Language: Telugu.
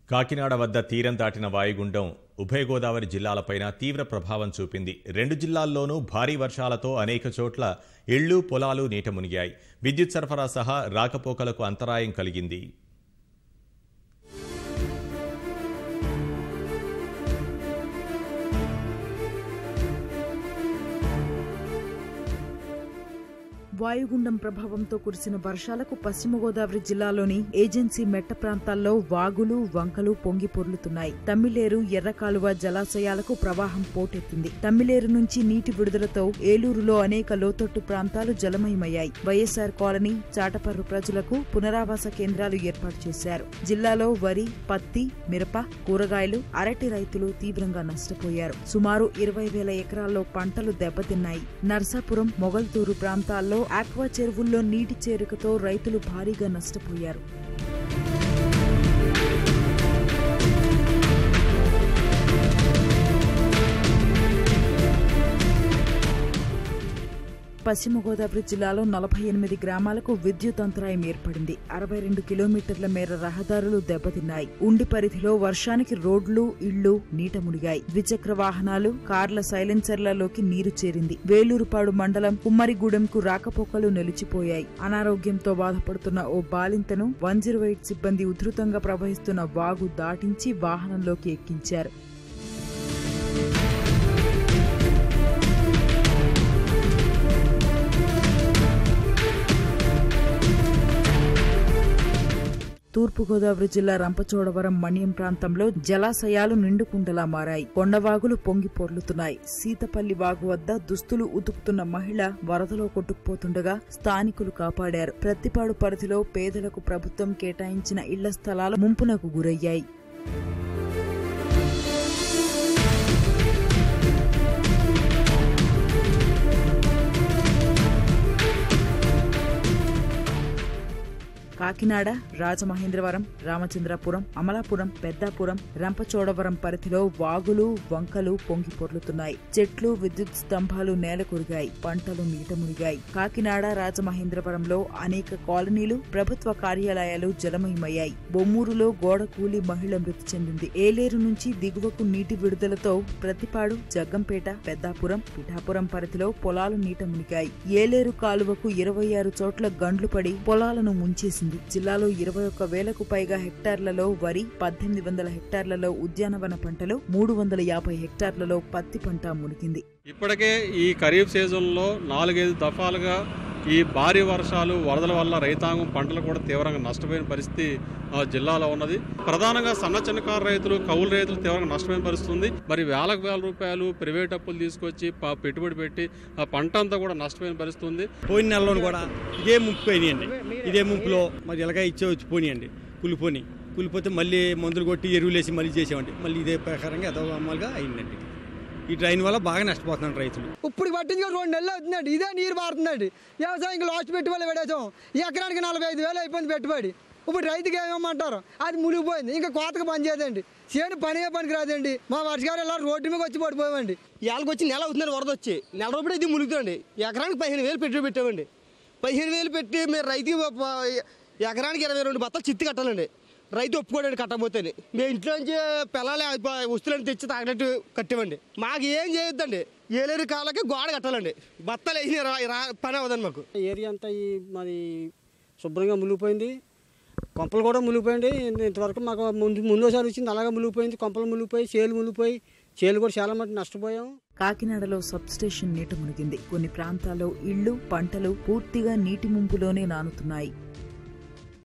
కాకినాడ వద్ద తీరం దాటిన వాయుగుండం ఉభయ గోదావరి జిల్లాలపైన తీవ్ర ప్రభావం చూపింది రెండు జిల్లాల్లోనూ భారీ వర్షాలతో అనేక చోట్ల ఇళ్లు పొలాలు నీట మునిగాయి విద్యుత్ సరఫరా సహా రాకపోకలకు అంతరాయం కలిగింది వాయుగుండం ప్రభావంతో కురిసిన వర్షాలకు పశ్చిమ గోదావరి జిల్లాలోని ఏజెన్సీ మెట్ట ప్రాంతాల్లో వాగులు వంకలు పొంగి పొర్లుతున్నాయి తమ్మిలేరు ఎర్రకాలువ జలాశయాలకు ప్రవాహం పోటెత్తింది తమ్మిలేరు నుంచి నీటి విడుదలతో ఏలూరులో అనేక లోతట్టు ప్రాంతాలు జలమయమయ్యాయి వైఎస్ఆర్ కాలనీ చాటపర్రు ప్రజలకు పునరావాస కేంద్రాలు ఏర్పాటు చేశారు జిల్లాలో వరి పత్తి మిరప కూరగాయలు అరటి రైతులు తీవ్రంగా నష్టపోయారు సుమారు ఇరవై వేల ఎకరాల్లో పంటలు దెబ్బతిన్నాయి నర్సాపురం మొగల్తూరు ప్రాంతాల్లో ఆక్వా చెరువుల్లో నీటి చేరికతో రైతులు భారీగా నష్టపోయారు పశ్చిమ గోదావరి జిల్లాలో నలభై ఎనిమిది గ్రామాలకు విద్యుత్ అంతరాయం ఏర్పడింది అరవై రెండు కిలోమీటర్ల మేర రహదారులు దెబ్బతిన్నాయి ఉండి పరిధిలో వర్షానికి రోడ్లు ఇళ్లు నీట మునిగాయి ద్విచక్ర వాహనాలు కార్ల సైలెన్సర్లలోకి నీరు చేరింది వేలూరుపాడు మండలం కుమ్మరిగూడెంకు రాకపోకలు నిలిచిపోయాయి అనారోగ్యంతో బాధపడుతున్న ఓ బాలింతను వన్ జీరో ఎయిట్ సిబ్బంది ఉధృతంగా ప్రవహిస్తున్న వాగు దాటించి వాహనంలోకి ఎక్కించారు తూర్పుగోదావరి జిల్లా రంపచోడవరం మణ్యం ప్రాంతంలో జలాశయాలు నిండుకుండలా మారాయి కొండవాగులు పొంగి పొర్లుతున్నాయి సీతపల్లి వాగు వద్ద దుస్తులు ఉతుకుతున్న మహిళ వరదలో కొట్టుకుపోతుండగా స్థానికులు కాపాడారు ప్రత్తిపాడు పరిధిలో పేదలకు ప్రభుత్వం కేటాయించిన ఇళ్ల స్థలాలు ముంపునకు గురయ్యాయి కాకినాడ రాజమహేంద్రవరం రామచంద్రపురం అమలాపురం పెద్దాపురం రంపచోడవరం పరిధిలో వాగులు వంకలు పొంగి పొర్లుతున్నాయి చెట్లు విద్యుత్ స్తంభాలు నేల కొరిగాయి పంటలు నీట మునిగాయి కాకినాడ రాజమహేంద్రవరంలో అనేక కాలనీలు ప్రభుత్వ కార్యాలయాలు జలమయమయ్యాయి బొమ్మూరులో గోడ కూలి మహిళ మృతి చెందింది ఏలేరు నుంచి దిగువకు నీటి విడుదలతో ప్రతిపాడు జగ్గంపేట పెద్దాపురం పిఠాపురం పరిధిలో పొలాలు నీట మునిగాయి ఏలేరు కాలువకు ఇరవై ఆరు చోట్ల గండ్లు పడి పొలాలను ముంచేసింది జిల్లాలో ఇరవై ఒక్క వేలకు పైగా హెక్టార్లలో వరి పద్దెనిమిది వందల హెక్టార్లలో ఉద్యానవన పంటలు మూడు వందల యాభై హెక్టార్లలో పత్తి పంట మునిగింది ఇప్పటికే ఈ ఖరీఫ్ సీజన్లో నాలుగైదు దఫాలుగా ఈ భారీ వర్షాలు వరదల వల్ల రైతాంగం పంటలు కూడా తీవ్రంగా నష్టపోయిన పరిస్థితి ఆ, జిల్లాలో ఉన్నది ప్రధానంగా సన్న చిన్నకారు రైతులు కౌలు రైతులు తీవ్రంగా నష్టపోయిన పరిస్థితి ఉంది మరి వేలకు వేల రూపాయలు ప్రైవేట్ అప్పులు తీసుకొచ్చి ప- పెట్టుబడి పెట్టి ఆ పంట అంతా కూడా నష్టపోయిన పరిస్థితి ఉంది పోయిన నెలలోను కూడా ఇదే ముంపు పోయినాయండి ఇదే ముంపులో మరి ఎలాగ ఇచ్చే వచ్చి పోనీయండి కూలిపోని కూలిపోతే మళ్ళీ మందులు కొట్టి ఎరువులు వేసి మళ్ళీ చేసామండి మళ్ళీ ఇదే ప్రకారంగా యథామాలుగా అయిందండి ఈ డ్రైన్ వల్ల బాగా నష్టపోతున్నారు రైతులు ఇప్పుడు పట్టింది కూడా రెండు నెలలు అవుతుందండి ఇదే నీరు పారుతుందండి వ్యవసాయం లాస్ట్ పెట్టుబడి పెట్టేసాం ఎకరానికి నలభై ఐదు వేలు అయిపోయింది పెట్టుబడి ఇప్పుడు రైతుకి ఏమమ్మంటారు అది మునిగిపోయింది ఇంకా కోతకు పని చేయదండి చేను పనే పనికి రాదండి మా వర్షగారు ఇలా రోడ్డు మీద వచ్చి పడిపోయామండి ఇవాళకి వచ్చి నెల అవుతుందండి వరద వచ్చి నెల రూపాయలు ఇది ములుగుతుంది ఎకరానికి పదిహేను వేలు పెట్టుబడి పెట్టామండి పదిహేను వేలు పెట్టి మీరు రైతుకి ప- ఎకరానికి ఇరవై రెండు బత్తాలు చిత్తి కట్టాలండి రైతు ఒప్పుకోడండి కట్టబోతేనే మేము ఇంట్లో నుంచి పిల్లలు వస్తువులను తెచ్చి తాగినట్టు కట్టామండి మాకు ఏం చేయొద్దండి ఏలేరు కాళ్ళకి గోడ కట్టాలండి బత్తాలు వేసిన రా- రా- పని అవ్వదండి మాకు ఏరియా అంతా ఈ మరి శుభ్రంగా మునిగిపోయింది కొంపలు కూడా మునిగిపోయింది ఇంతవరకు మాకు ముందు ముందోసారి వచ్చింది అలాగే మునిగిపోయింది కొంపలు మునిగిపోయి చేలు మునిగిపోయి చేలు కూడా చాలా మటు నష్టపోయాం కాకినాడలో సబ్స్టేషన్ నీట మునిగింది కొన్ని ప్రాంతాల్లో ఇళ్లు పంటలు పూర్తిగా నీటి ముంపులోనే నానుతున్నాయి